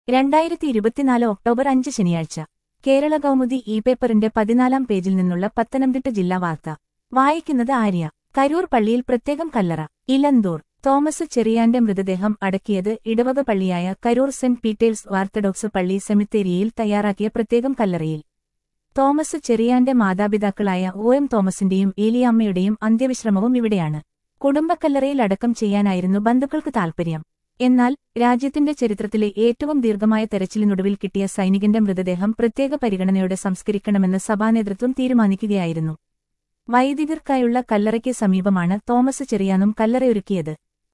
രണ്ടായിരത്തി ഇരുപത്തിനാല് ഒക്ടോബർ അഞ്ച് ശനിയാഴ്ച കേരള കൗമുദി ഇ പേപ്പറിന്റെ പതിനാലാം പേജിൽ നിന്നുള്ള പത്തനംതിട്ട ജില്ലാ വാർത്ത വായിക്കുന്നത് ആര്യ കരൂർ പള്ളിയിൽ പ്രത്യേകം കല്ലറ ഇലന്തൂർ തോമസ് ചെറിയാന്റെ മൃതദേഹം അടക്കിയത് ഇടവക പള്ളിയായ കരൂർ സെന്റ് പീറ്റേഴ്സ് ഓർത്തഡോക്സ് പള്ളി സെമിത്തേരിയയിൽ തയ്യാറാക്കിയ പ്രത്യേകം കല്ലറയിൽ തോമസ് ചെറിയാന്റെ മാതാപിതാക്കളായ ഒ എം തോമസിന്റെയും ഏലിയാമ്മയുടെയും അന്ത്യവിശ്രമവും ഇവിടെയാണ് കുടുംബക്കല്ലറയിൽ അടക്കം ചെയ്യാനായിരുന്നു ബന്ധുക്കൾക്ക് താൽപര്യം എന്നാൽ രാജ്യത്തിന്റെ ചരിത്രത്തിലെ ഏറ്റവും ദീർഘമായ തെരച്ചിലിനൊടുവിൽ കിട്ടിയ സൈനികന്റെ മൃതദേഹം പ്രത്യേക പരിഗണനയോടെ സംസ്കരിക്കണമെന്ന് സഭാനേതൃത്വം തീരുമാനിക്കുകയായിരുന്നു വൈദികർക്കായുള്ള കല്ലറയ്ക്ക് സമീപമാണ് തോമസ് ചെറിയാനും കല്ലറയൊരുക്കിയത്